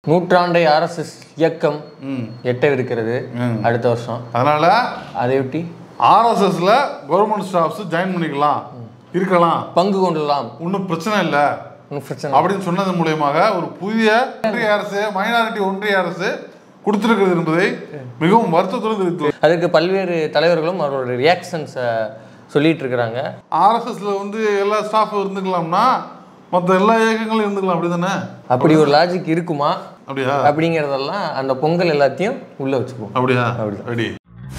நூற்றாண்டை ஆர்எஸ்எஸ் இயக்கம் ம் எட்டவிருக்கிறது ம். அடுத்த வருஷம் அதனால அதையொட்டி ஆர்எஸ்எஸ்ல கவர்மெண்ட் ஸ்டாஃப்ஸ் ஜாயின் பண்ணிக்கலாம் இருக்கலாம் பங்கு கொள்ளலாம் ஒன்றும் பிரச்சனை இல்லை ஒன்றும் பிரச்சனை அப்படின்னு சொன்னது மூலியமாக ஒரு புதிய ஒன்றிய அரசு மைனாரிட்டி ஒன்றிய அரசு கொடுத்திருக்கிறது என்பதை மிகவும் வருத்தத்துடன் தெரிவித்து அதுக்கு பல்வேறு தலைவர்களும் அவரோட ரியாக்ஷன்ஸை சொல்லிட்டு இருக்கிறாங்க ஆர்எஸ்எஸ்ல வந்து எல்லா ஸ்டாஃப் இருந்துக்கலாம்னா மற்ற எல்லா இயக்கங்களும் இருந்துக்கலாம் அப்படி தானே அப்படி ஒரு லாஜிக் இருக்குமா அப்படியா அப்படிங்கிறதெல்லாம் அந்த பொங்கல் எல்லாத்தையும் உள்ள வச்சுக்குவோம் அப்படியா அப்படிதான். ரெடி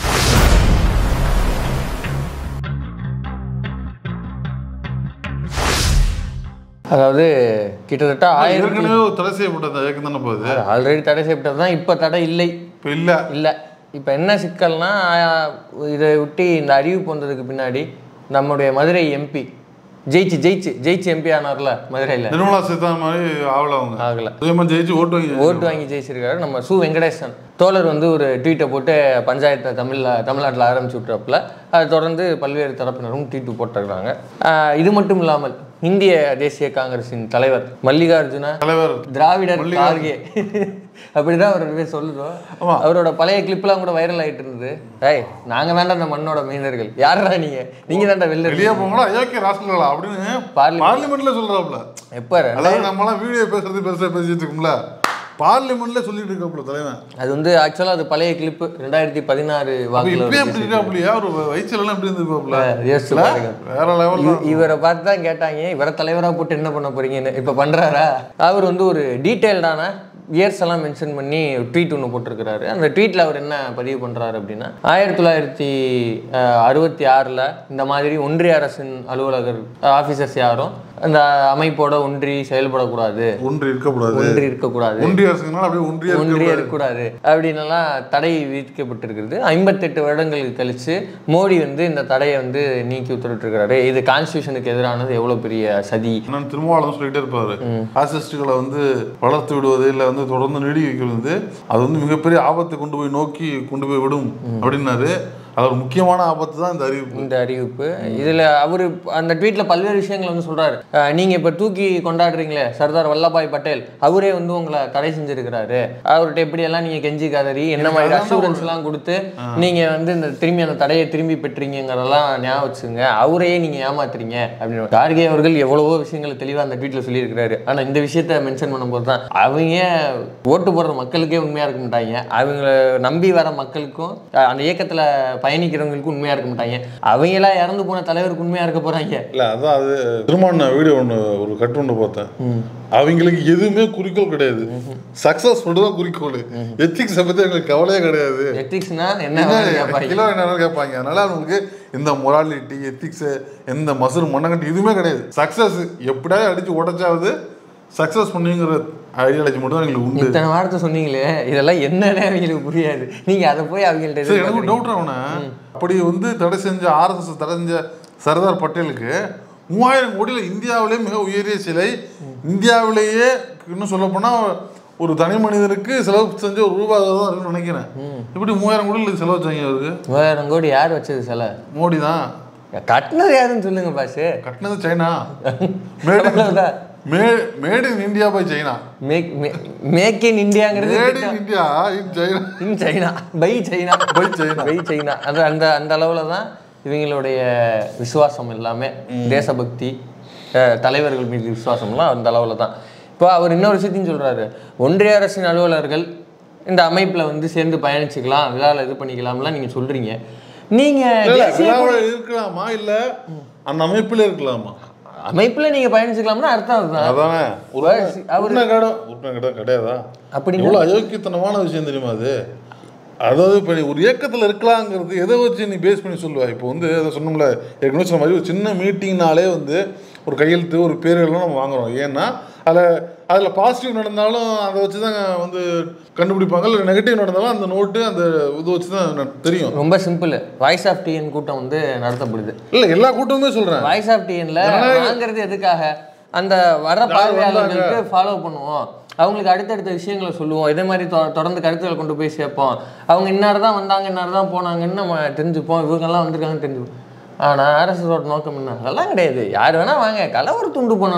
அதாவது கிட்டத்தட்ட ஆயிரம் ஏற்கனவே ஒரு தடை செய்யப்பட்ட அந்த இயக்கம் தானே போகுது ஆல்ரெடி தடை செய்யப்பட்டது தான் இப்போ தடை இல்லை இப்போ இல்லை இல்லை இப்போ என்ன சிக்கல்னா ஆஹ், இதை விட்டு இந்த அறிவிப்பு வந்ததுக்கு பின்னாடி நம்முடைய மதுரை எம்பி ஜெயிச்சு ஜெயிச்சு ஜெயிச்சு எம்பி ஆனார்ல மதுரையில் நிர்மலா சீதாராமன் மாதிரி ஆகல அவங்க ஆகல அதே மாதிரி ஜெயிச்சு ஓட்டு வாங்கி ஓட்டு வாங்கி ஜெயிச்சிருக்காரு நம்ம சு வெங்கடேசன் தோழர் வந்து ஒரு ட்வீட்டை போட்டு பஞ்சாயத்தை தமிழில் தமிழ்நாட்டில் ஆரம்பிச்சு விட்றப்பல அதை தொடர்ந்து பல்வேறு தரப்பினரும் ட்வீட் போட்டிருக்காங்க ஆஹ், இது மட்டும் இல்லாமல் இந்திய தேசிய காங்கிரசின் தலைவர் மல்லிகார்ஜுன தலைவர் திராவிடர் கார்கே அப்படிதான் அவர் பேர் சொல்லுறோம் ஆமா. அவரோட பழைய கிளிப்லாம் கூட வைரல் ஆயிட்டு இருந்தது ஏய் நாங்க தான்டா அந்த மண்ணோட மைனர்கள் யாரா நீங்க நீங்க தான்டா வெளில வெளியே போங்களா அயோக்கிய ராஷ்டிரங்களா அப்படின்னு பார்லிமெண்ட். பார்லிமெண்ட்ல சொல்றாப்ல எப்ப அதாவது நம்மளாம் வீடியோ பேசுறது பெருசா பேசிட்டு இருக்கோம்ல பார்லிமெண்ட்ல சொல்லிட்டு இருக்காப்ல தலைவன் அது வந்து ஆக்சுவலா அது பழைய கிளிப்பு ரெண்டாயிரத்தி பதினாறு அப்ப வாக்குல இப்பயே எப்படி இருக்காப்லையா ஒரு வயிற்றுல எல்லாம் எப்படி இருந்திருப்பாப்ல யோசிச்சு இல்ல? பாருங்க. வேற லெவல்ல இவ- இவரை பார்த்து தான் கேட்டாங்க இவரை தலைவரா போட்டு என்ன பண்ண போறீங்கன்னு இப்ப பண்றாரா அவர் வந்து ஒரு டீட்டெயில்டான இயர்ஸ் எல்லாம் மென்ஷன் பண்ணி ட்வீட் ஒன்று போட்டிருக்கிறாரு அந்த ட்வீட்ல அவர் என்ன பதிவு பண்றாரு அப்படின்னா ஆயிரத்தி தொள்ளாயிரத்தி அஹ், அறுபத்தி ஆறுல இந்த மாதிரி ஒன்றிய அரசின் அலுவலகர் ஆஃபீஸர்ஸ் யாரும் அந்த அமைப்போட ஒன்றி செயல்படக்கூடாது ஒன்று இருக்கக்கூடாது ஒன்றி இருக்கக்கூடாது ஒன்றிய அரசுனால அப்படியே ஒன்றிய ஒன்றிய இருக்கக்கூடாது அப்படின்னெல்லாம் தடை விதிக்கப்பட்டிருக்கிறது ஐம்பத்தெட்டு வருடங்களுக்கு கழிச்சு மோடி வந்து இந்த தடையை வந்து நீக்கி உத்தரவிட்டிருக்கிறாரு இது கான்ஸ்டியூஷனுக்கு எதிரானது எவ்வளவு பெரிய சதி நான் திருமாவளவன் சொல்லிட்டே இருப்பாரு பாசிஸ்டுகளை வந்து வளர்த்து விடுவது இல்லை வந்து தொடர்ந்து நீடி வைக்கிறது வந்து அது வந்து மிகப்பெரிய ஆபத்தை கொண்டு போய் நோக்கி கொண்டு போய் விடும் அப்படின்னாரு அது ஒரு முக்கியமான ஆபத்து தான் இந்த அறிவிப்பு இந்த அறிவிப்பு இதுல அவரு அந்த ட்வீட்ல பல்வேறு விஷயங்கள் வந்து சொல்றாரு அஹ் நீங்க இப்ப தூக்கி கொண்டாடுறீங்களே சர்தார் வல்லபாய் பட்டேல் அவரே வந்து உங்களை தடை செஞ்சிருக்கிறாரு அவர்கிட்ட எப்படி எல்லாம் நீங்க கெஞ்சி கதறி என்ன மாதிரி அசூரன்ஸ் எல்லாம் கொடுத்து நீங்க வந்து இந்த திரும்பி அந்த தடையை திரும்பி பெற்றீங்கிறதெல்லாம் ஞாபகம் வச்சுங்க அவரையே நீங்க ஏமாத்துறீங்க அப்படின்னு கார்கே அவர்கள் எவ்வளவோ விஷயங்களை தெளிவா அந்த ட்வீட்ல சொல்லியிருக்கிறாரு ஆனா இந்த விஷயத்த மென்ஷன் பண்ணும்போது தான் அவங்க ஓட்டு போடுற மக்களுக்கே உண்மையா இருக்க மாட்டாங்க அவங்கள நம்பி வர மக்களுக்கும் அஹ் அந்த இயக்கத்துல பயணிக்கிறவங்களுக்கும் உண்மையா இருக்க மாட்டாங்க அவங்க எல்லாம் இறந்து போன தலைவருக்கு உண்மையா இருக்க போறாங்க இல்ல அதான் அது திருமான வீடியோ ஒன்று ஒரு கட்டு ஒன்று பார்த்தேன் அவங்களுக்கு எதுவுமே குறிக்கோள் கிடையாது சக்சஸ் மட்டும் தான் குறிக்கோள் எத்திக்ஸ் பத்தி அவங்களுக்கு கவலையே கிடையாது எத்திக்ஸ்னா என்ன வேணும்னு கேட்பாங்க கிலோ என்ன கேட்பாங்க அதனால அவங்களுக்கு இந்த மொராலிட்டி எத்திக்ஸ் எந்த மசுறு மண்ணங்கட்டி எதுவுமே கிடையாது சக்சஸ் எப்படியாவது அடிச்சு உடைச்சாவது சக்சஸ் பண்ணுங்கிற ஐடியாலஜி மட்டும் தான் எங்களுக்கு உண்டு இத்தனை வார்த்தை சொன்னீங்களே இதெல்லாம் என்னன்னு அவங்களுக்கு புரியாது நீங்க அதை போய் அவங்கள்ட்ட சரி எனக்கு எதிர்பார்க்கறீங்க. டவுட் அவனை அப்படி வந்து தடை செஞ்ச ஆர்எஸ்எஸ் தடை செஞ்ச சர்தார் பட்டேலுக்கு மூவாயிரம் கோடியில் இந்தியாவிலேயே மிக உயரிய சிலை இந்தியாவிலேயே இன்னும் சொல்ல போனா ஒரு தனி மனிதனுக்கு செலவு செஞ்ச ஒரு ரூபாய் தான் இருக்குன்னு நினைக்கிறேன் இப்படி மூவாயிரம் கோடியில் செலவு வச்சாங்க அவருக்கு மூவாயிரம் கோடி யார் வச்சது சில மோடி தான் கட்டினது யாருன்னு சொல்லுங்க பாசு கட்டினது சைனா மேட் அவ்வளவுதான். May made in India by China make make in இந்தியாங்கிறது made in India in China in China by China by China by China அது அந்த அந்த அளவில் தான் இவங்களுடைய விசுவாசம் எல்லாமே தேசபக்தி அஹ், தலைவர்கள் மீது விசுவாசம்லாம் அந்த அளவில் தான் இப்போ அவர் இன்னொரு விஷயத்தையும் சொல்றாரு ஒன்றிய அரசின் அலுவலர்கள் இந்த அமைப்பில் வந்து சேர்ந்து பயணிச்சுக்கலாம் விழாவில் இது பண்ணிக்கலாம்லாம் நீங்கள் சொல்றீங்க நீங்கள் இல்ல, தேசிய விழாவுல இருக்கலாமா இல்ல அந்த அமைப்புல இருக்கலாமா அமைப்பில் நீங்கள் பயணிச்சுக்கலாம்னா அர்த்தம் அதுதான் அதானே அவர் உருணை கடை உருணை கடை கிடையாதா அப்படின்னா எவ்வளோ அயோக்கியத்தனமான விஷயம் தெரியுமா அது அதாவது இப்போ நீ ஒரு இயக்கத்தில் இருக்கலாங்கிறது எதை வச்சு நீ பேஸ் பண்ணி சொல்லுவா இப்போ வந்து அதை சொன்னோம்ல ஏற்கனவே சொன்ன மாதிரி ஒரு சின்ன மீட்டிங்னாலே வந்து ஒரு கையெழுத்து ஒரு பேரெல்லாம் நம்ம வாங்குறோம் ஏன்னா அதில் அதில் பாசிட்டிவ் நடந்தாலும் அதை வச்சு தான் வந்து கண்டுபிடிப்பாங்க இல்லை நெகட்டிவ் நடந்தாலும் அந்த நோட்டு அந்த இது வச்சு தான் ந- தெரியும் ரொம்ப சிம்பிள் வாய்ஸ் ஆஃப் டிஎன் கூட்டம் வந்து நடத்தப்படுது இல்லை எல்லா கூட்டமுமே சொல்கிறேன் வாய்ஸ் ஆஃப் டிஎன்ல வாங்குறது எதுக்காக அந்த வர பார்வையாளர்களுக்கு ஃபாலோ பண்ணுவோம் அவங்களுக்கு அடுத்தடுத்த விஷயங்களை சொல்லுவோம் இதே மாதிரி தொ- தொடர்ந்து கருத்துக்களை கொண்டு போய் சேர்ப்போம் அவங்க இன்னார் தான் வந்தாங்க இன்னார் தான் போனாங்கன்னு நம்ம தெரிஞ்சுப்போம் இவங்கெல்லாம் வந்திருக்காங்கன்னு தெரிஞ்சுப்போம் ஆனால் ஆர்எஸ்எஸோட நோக்கம் என்ன அதெல்லாம் கிடையாது யார் வேணா வாங்க கலவர துண்டு பண்ணணும்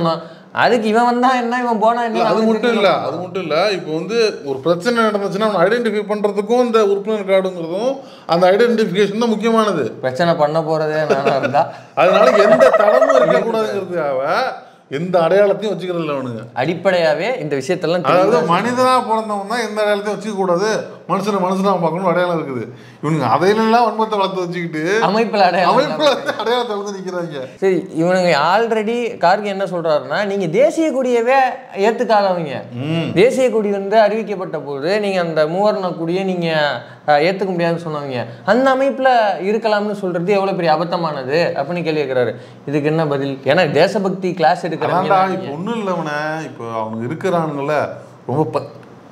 அதுக்கு இவன் வந்தா என்ன இவன் போனா இல்ல, என்ன அது அவனுக்கு மட்டும் தெரியல. இல்ல அது மட்டும் இல்ல இப்போ வந்து ஒரு பிரச்சனை நடந்துச்சுன்னா அவனை ஐடென்டிஃபை பண்றதுக்கும் இந்த உறுப்பினர் கார்டுங்கிறதும் அந்த ஐடென்டிஃபிகேஷன் தான் முக்கியமானது பிரச்சனை பண்ண போறதே நானா இருந்தா அதனால எந்த தடமும் இருக்கக்கூடாதுங்கிறதுக்காக எந்த அடையாளத்தையும் வச்சுக்கிறது இல்லை அவனுங்க அடிப்படையாவே இந்த விஷயத்தெல்லாம் அதாவது தெளிவா மனிதனா பிறந்தவன் தான் எந்த அடையாளத்தையும் வச்சுக்க கூடாது மனுஷனை மனுஷனா பார்க்கணும் அடையாளம் இருக்குது இவனுங்க அதையெல்லாம் வன்மத்தை வளர்த்து வச்சுக்கிட்டு அமைப்புல அடையாளம் அமைப்புல அடையாளத்தை வந்து நிக்கிறாங்க சரி இவனுங்க ஆல்ரெடி கார்கி என்ன சொல்றாருன்னா நீங்க தேசிய கொடியவே ஏத்துக்காதவங்க தேசிய கொடி வந்து அறிவிக்கப்பட்ட போது நீங்க அந்த மூவர்ண கொடியை நீங்க அஹ், ஏத்துக்க முடியாதுன்னு சொன்னவங்க அந்த அமைப்புல இருக்கலாம்னு சொல்றது எவ்வளவு பெரிய அபத்தமானது அப்படின்னு கேள்வி கேட்கிறாரு இதுக்கு என்ன பதில் ஏன்னா தேசபக்தி கிளாஸ் அதான்டா எடுக்கிறாங்க இப்போ ஒன்றும் இல்லை அவனை இப்போ அவனுங்க இருக்கிறானுங்கள ரொம்ப ப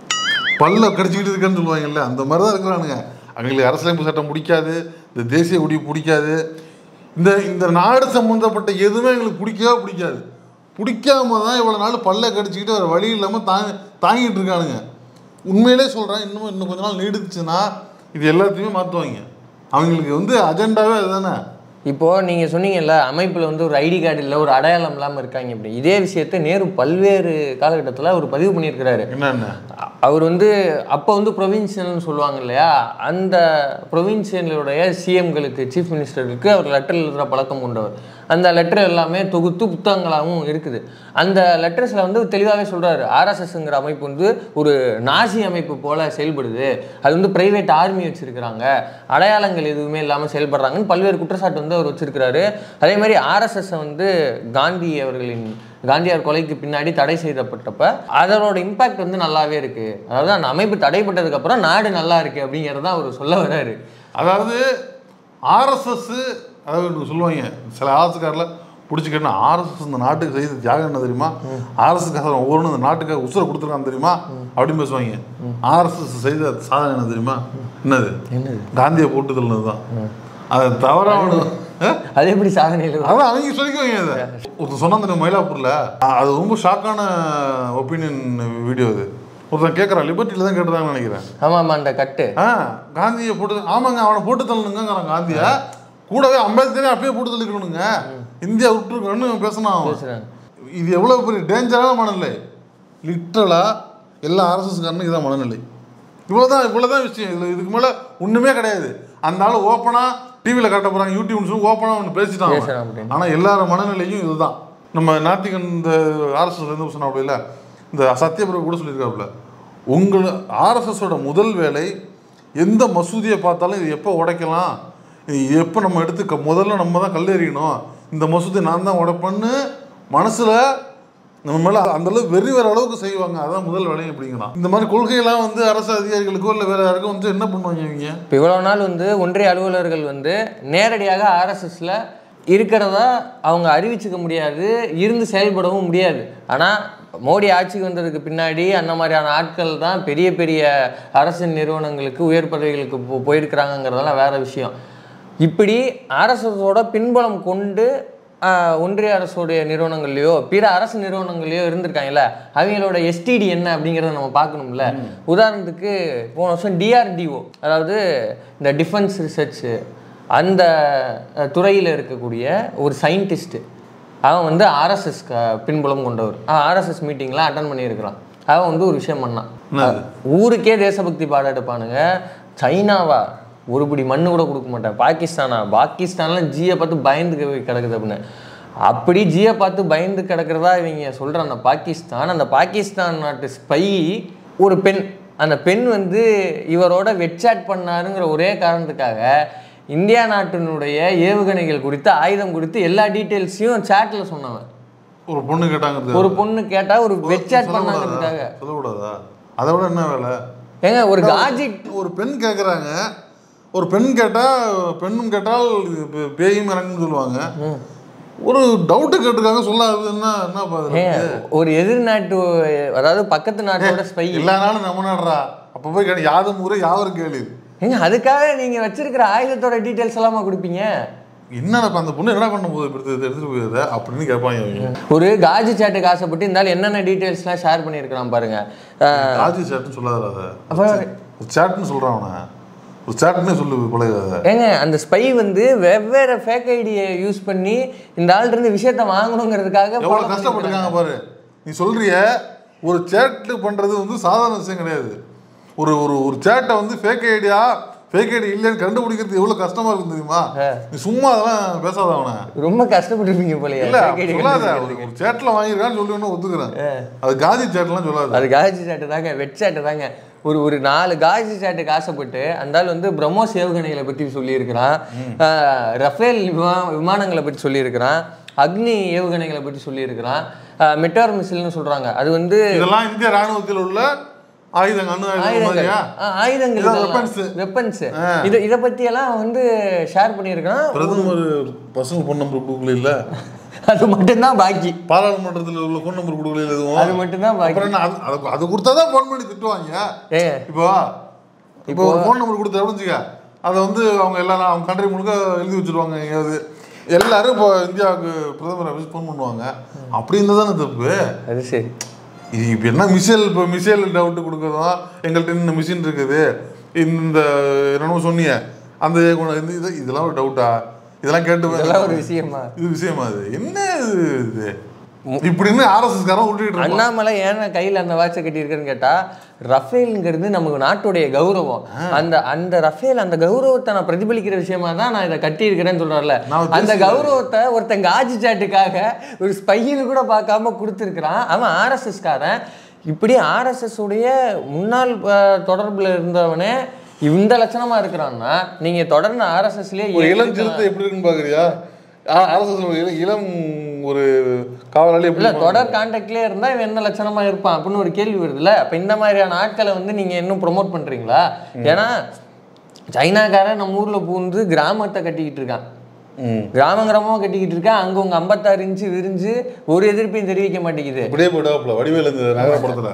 பல்ல கடிச்சிக்கிட்டு இருக்கேன்னு சொல்லுவாங்கல்ல அந்த மாதிரி தான் இருக்கிறானுங்க அவங்களுக்கு அரசியலமைப்பு சட்டம் பிடிக்காது இந்த தேசிய கொடி பிடிக்காது இந்த இந்த நாடு சம்மந்தப்பட்ட எதுவுமே எங்களுக்கு பிடிக்கவே பிடிக்காது பிடிக்காம தான் இவ்வளோ நாள் பல்ல கடிச்சிக்கிட்டு வேறு வழி இல்லாமல் தாங்கி தாங்கிட்டு இருக்கானுங்க உண்மையிலே சொல்கிறேன் இன்னும் இன்னும் கொஞ்ச நாள் நீடிச்சுன்னா இது எல்லாத்தையுமே மாற்றுவாங்க அவங்களுக்கு வந்து அஜெண்டாவே அதுதானே இப்போ நீங்க சொன்னீங்கல்ல அமைப்புல வந்து ஒரு ஐடி கார்டு இல்ல ஒரு அடையாளம் இல்லாம இருக்காங்க அப்படி இதே விஷயத்தை நேரு பல்வேறு காலகட்டத்துல அவர் பதிவு பண்ணியிருக்கிறாரு என்னென்ன அ- அவர் வந்து அப்போ வந்து ப்ரொவின்சியல்னு சொல்லுவாங்க இல்லையா அந்த ப்ரொவின்சியலுடைய சிஎம்களுக்கு சீஃப் மினிஸ்டருக்கு அவர் லெட்டர் எழுதுகிற பழக்கம் கொண்டவர் அந்த லெட்டர் எல்லாமே தொகுத்து புத்தகங்களாகவும் இருக்குது அந்த லெட்டர்ஸில் வந்து தெளிவாகவே சொல்கிறாரு ஆர்எஸ்எஸ்ங்கிற அமைப்பு வந்து ஒரு நாசி அமைப்பு போல செயல்படுது அது வந்து பிரைவேட் ஆர்மி வச்சிருக்கிறாங்க அடையாளங்கள் எதுவுமே இல்லாமல் செயல்படுறாங்கன்னு பல்வேறு குற்றச்சாட்டு வந்து அவர் வச்சிருக்கிறாரு அதே மாதிரி ஆர்எஸ்எஸ்ஸை வந்து காந்தி அவர்களின் காந்தியார் கொலைக்கு பின்னாடி தடை செய்யப்பட்டப்ப அதனோட இம்பாக்ட் வந்து நல்லாவே இருக்கு அதாவது அந்த அமைப்பு தடைப்பட்டதுக்கு அப்புறம் நாடு நல்லா இருக்கு அப்படிங்கறத அவர் சொல்ல வர்றாரு அதாவது ஆர்எஸ்எஸ் அதாவது ஒன்று சொல்லுவாங்க சில ஆர்எஸ்காரில் பிடிச்சிக்கிட்டா ஆர்எஸ்எஸ் இந்த நாட்டுக்கு செய்த தியாகம் என்ன தெரியுமா ஆர்எஸ்காரன் ஒவ்வொன்றும் இந்த நாட்டுக்கு உசுரை கொடுத்துருக்கான் தெரியுமா அப்படின்னு பேசுவாங்க ஆர்எஸ்எஸ் செய்த சாதனை என்ன தெரியுமா என்னது என்னது காந்தியை போட்டு தள்ளினது தான் அதை தவிர அவனு ஆ? அது எப்படி சாதனையில் அதான் அவங்க சொல்லிக்குவாங்க அதை ஒருத்தர் சொன்னா தெரியும் மயிலாப்பூரில் அது ரொம்ப ஷாக்கான ஒப்பீனியன் வீடியோ அது ஒருத்தன் கேட்குறான் லிபர்ட்டியில் தான் கேட்டுதான்னு நினைக்கிறேன் ஆமா ஆமா அந்த கட்டு ஆ காந்தியை போட்டு ஆமாங்க அவனை போட்டு தள்ளணுங்கிறான் காந்தியை கூடவே அம்பேத்கரே அப்பயே போட்டு தள்ளிக்கணுங்க இந்தியா விட்டுருக்கணும்னு பேசினான் அவன். பேசுறாங்க இது எவ்வளோ பெரிய டேஞ்சரான மனநிலை லிட்ரலாக எல்லா அரசுக்காரனும் இதான் மனநிலை இவ்வளோதான் இவ்வளோதான் விஷயம் இதில் இதுக்கு மேலே ஒன்றுமே கிடையாது அந்த ஆள் ஓப்பனாக டிவியில் காட்ட போகிறாங்க யூடியூப்னு சொல்லி ஓப்பனாக ஒன்று பேசிட்டான் பேசுறான் அப்படின்னு. ஆனால் எல்லார மனநிலையும் இதுதான் நம்ம நாத்திகன் இந்த ஆர்எஸ்எஸ் இருந்து சொன்னாப்புல இல்ல இந்த சத்யபிரபு கூட சொல்லியிருக்காப்புல உங்கள் ஆர்எஸ்எஸோட முதல் வேலை எந்த மசூதியை பார்த்தாலும் இது எப்போ உடைக்கலாம் இது எப்போ நம்ம எடுத்து க- முதல்ல நம்ம தான் கல்லெறியணும் இந்த மசூதி நான் தான் உடைப்பேன்னு மனசில் நம்ம மேலே அந்த அளவு வெறி வேற அளவுக்கு செய்வாங்க அதான் முதல் வேலையும் அப்படிங்கிறான் இந்த மாதிரி கொள்கையெல்லாம் வந்து அரசு அதிகாரிகளுக்கோ இல்லை வேற யாருக்கோ வந்து என்ன பண்ணுவாங்க இவங்க இப்போ இவ்வளோ நாள் வந்து ஒன்றிய அலுவலர்கள் வந்து நேரடியாக ஆர்எஸ்எஸ்ல இருக்கிறதா அவங்க அறிவிச்சுக்க முடியாது இருந்து செயல்படவும் முடியாது ஆனால் மோடி ஆட்சிக்கு வந்ததுக்கு பின்னாடி அந்த மாதிரியான ஆட்கள் தான் பெரிய பெரிய அரசு நிறுவனங்களுக்கு உயர் பதவிகளுக்கு போ போயிருக்கிறாங்கங்கிறதெல்லாம் வேற விஷயம் இப்படி ஆர்எஸ்எஸோட பின்புலம் கொண்டு ஆஹ், ஒன்றிய அரசுடைய நிறுவனங்கள்லையோ பிற அரசு நிறுவனங்கள்லையோ இருந்திருக்காங்கல்ல அவங்களோட எஸ்டிடி என்ன அப்படிங்கிறத நம்ம பார்க்கணும்ல உதாரணத்துக்கு போன வருஷம் டிஆர்டிஓ அதாவது இந்த டிஃபென்ஸ் ரிசர்ச் அந்த துறையில் இருக்கக்கூடிய ஒரு சயின்டிஸ்ட்டு அவன் வந்து ஆர்எஸ்எஸ் பின்புலம் கொண்டவர் ஆர்எஸ்எஸ் மீட்டிங்லாம் அட்டன் பண்ணியிருக்கிறான் அவன் வந்து ஒரு விஷயம் பண்ணான் என்னது? ஊருக்கே தேசபக்தி பாடம் எடுப்பானுங்க சைனாவா ஒரு பிடி மண்ணு கூட கொடுக்க மாட்டேன் பாகிஸ்தானா பாகிஸ்தான்லாம் ஜியை பார்த்து பயந்து கி- கிடக்குது அப்படின்னு அப்படி ஜியை பார்த்து பயந்து கிடக்கிறதா இவங்க சொல்கிற அந்த பாகிஸ்தான் அந்த பாகிஸ்தான் நாட்டு ஸ்பை ஒரு பெண் அந்த பெண் வந்து இவரோட வெட்சாட் பண்ணாருங்கிற ஒரே காரணத்துக்காக இந்தியா நாட்டினுடைய ஏவுகணைகள் குறித்து ஆயுதம் குறித்து எல்லா டீட்டெயில்ஸையும் சேட்ல சொன்னவன் ஒரு பொண்ணு கேட்டாங்க ஒரு பொண்ணு கேட்டா ஒரு வெட்சாட் பண்ணாங்கிறதுக்காக சொல்லக்கூடாதா அதை விட என்ன வேலை ஏங்க ஒரு காஜெட் ஒரு பெண் கேட்குறாங்க ஒரு பெண் கேட்டால் பெண்ணும் கேட்டால் இது பே- பேயும் இறங்குன்னு சொல்லுவாங்க ஒரு டவுட்டு கேட்டிருக்காங்க சொல்லாது என்ன என்ன பாது ஏங்க, ஒரு எதிர்நாட்டு அதாவது பக்கத்து நாட்டோட ஸ்பை எல்லா நாளும் நம்ம நாடுறா அப்போ போய் கேட்டு யாதும் ஊரே யாவரும் கேளு ஏங்க அதுக்காக நீங்க வச்சிருக்கிற ஆயுதத்தோட டீட்டெயில்ஸ் எல்லாமா கொடுப்பீங்க என்னடா இப்ப அந்த பொண்ணு என்ன பண்ண போகுது இப்படி எடுத்து- எடுத்துட்டு போயிருத அப்படின்னு கேட்பாங்க அவங்க ஒரு காஜி சேட்டுக்கு ஆசைப்பட்டு இருந்தாலும் என்னென்ன டீட்டெயில்ஸ்லாம் ஷேர் பண்ணியிருக்கிறான் பாருங்க அஹ், ராஜி சேட்டுன்னு சொல்லாத அதை அப்ப- ஒரு சேட்டுன்னு சொல்கிறான் அவனை ஒரு சேட்டுன்னே சொல்லு பழகாத ஏங்க அந்த ஸ்பை வந்து வெவ்வேறு ஃபேக் ஐடியை யூஸ் பண்ணி இந்த ஆள்கிட்ட இருந்து விஷயத்த வாங்கணுங்கிறதுக்காக எவ்வளோ follow கஷ்டப்பட்டிருக்காங்க பாரு நீ சொல்றிய ஒரு சேட்டு பண்றது வந்து சாதாரண விஷயம் கிடையாது ஒரு ஒரு ஒரு சேட்டை வந்து ஃபேக் ஐடியா ஃபேக் ஐடி இல்லைன்னு கண்டுபிடிக்கிறது எவ்வளவு கஷ்டமா இருக்கும் தெரியுமா நீ சும்மா அதெல்லாம் பேசாத அவனை ரொம்ப கஷ்டப்பட்டிருப்பீங்க போலயே இல்ல fake ID சொல்லாத கண்டுபிடிக்கிறதுக்கு. ஒரு சேட்டில் வாங்கியிருக்கான்னு சொல்லி ஒன்று ஒத்துக்கிறேன் அது காதி சேட்டெல்லாம் சொல்லாத அது காஜி சாட்டு தாங்க வெட் சாட்டு தாங்க ஒரு ஒரு நாலு காஜி சாட்டுக்கு ஆசைப்பட்டு அந்த ஆள் வந்து பிரம்மோஸ் ஏவுகணைகளை பற்றி சொல்லியிருக்கிறான் ஆஹ் ரஃபேல் விமா விமானங்களை பற்றி சொல்லியிருக்கிறான் அக்னி ஏவுகணைகளை பற்றி சொல்லியிருக்கிறான் மெட்டார் மிசில்னு சொல்றாங்க அது வந்து இதெல்லாம் இந்திய ராணுவத்தில் உள்ள ஆயுதங்கள் அணு ஆயுதங்கள் ஆயுதங்கள் மாதிரியா ஆ, ஆயுதங்கள் இதான் weapons. வெப்பன்ஸ் இது இதை பத்தி எல்லாம் வந்து ஷேர் பண்ணியிருக்கிறான் பிரதமர் பசங்க ஃபோன் நம்பர் கொடுக்கல இல்ல அது மட்டும்தான் பாக்கி பாராளுமன்றத்தில் உள்ள ஃபோன் நம்பர் கொடுக்கல எதுவும் அது மட்டும்தான் பாக்கி அப்புறம் என்ன அது- அது அது கொடுத்தாதான் ஃபோன் பண்ணி திட்டுவாங்க ஏ இப்போ இப்போ ஒரு ஃபோன் நம்பர் கொடுத்தா வச்சுக்க அதை வந்து அவங்க எல்லாரும் அவங்க கண்ட்ரி முழுக்க எழுதி வச்சிருவாங்க எங்கேயாவது எல்லாரும் இப்போ இந்தியாவுக்கு பிரதமரை விசிட் ஃபோன் பண்ணுவாங்க அப்படி இருந்தால் தானே தப்பு அது சரி இது இப்போ என்ன மிசைல் இப்போ மிசைல் டவுட்டு கொடுக்குறதும் எங்கள்கிட்ட இந்த மிஷின் இருக்குது இந்த என்னமோ சொன்னீங்க அந்த குணம் இந்த இது இதெல்லாம் ஒரு டவுட்டா இதெல்லாம் கேட்டு இதெல்லாம் ஒரு விஷயமா இது விஷயமா அது என்ன இது இது இப்படின்னு ஆர்எஸ்எஸ் காரன் விட்டுக்கிட்டு இருக்கான் அண்ணாமலை ஏன் கையில் அந்த வாட்சை கட்டியிருக்குன்னு கேட்டா ரஃபேல்ங்கிறது நமக்கு நாட்டுடைய கௌரவம் அந்த அந்த ரஃபேல் அந்த கௌரவத்தை நான் பிரதிபலிக்கிற விஷயமா தான் நான் இதை கட்டியிருக்கிறேன்னு சொல்றாருல நான் அந்த கௌரவத்தை ஒருத்தன் காஜி சாட்டுக்காக ஒரு ஸ்பையில் கூட பார்க்காம கொடுத்துருக்குறான் அவன் ஆர்எஸ்எஸ் காரன் இப்படி ஆர்எஸ்எஸ் உடைய முன்னாள் அஹ், தொடர்புல இருந்தவனே இந்த லட்சணமா இருக்கிறான்னா நீங்க தொடர்ந்து ஒரு ஆர்எஸ்எஸ்லயே இளம் சிறுத்தை எப்படி இருக்குன்னு பாக்குறியா ஆர்எஸ்எஸ் ஒரு இளம் இளம் ஒரு காவலாளி எப்படி இல்ல தொடர் கான்டாக்ட்லயே இருந்தா இவன் என்ன லட்சணமா இருப்பான் அப்படின்னு ஒரு கேள்வி வருதுல்ல அப்ப இந்த மாதிரியான ஆட்களை வந்து நீங்க இன்னும் ப்ரோமோட் பண்றீங்களா ஏன்னா சைனாக்காரன் நம்ம ஊர்ல பூந்து கிராமத்தை கட்டிக்கிட்டு இருக்கான் ம். கிராம கிராமமா கட்டிக்கிட்டு இருக்கான் அங்க உங்க ஐம்பத்தாறு இன்ச்சு விரிஞ்சு ஒரு எதிர்ப்பையும் தெரிவிக்க மாட்டேங்குது இப்படியே போயிடாப்புல வடிவேல் இந்த நகரப்படத்துல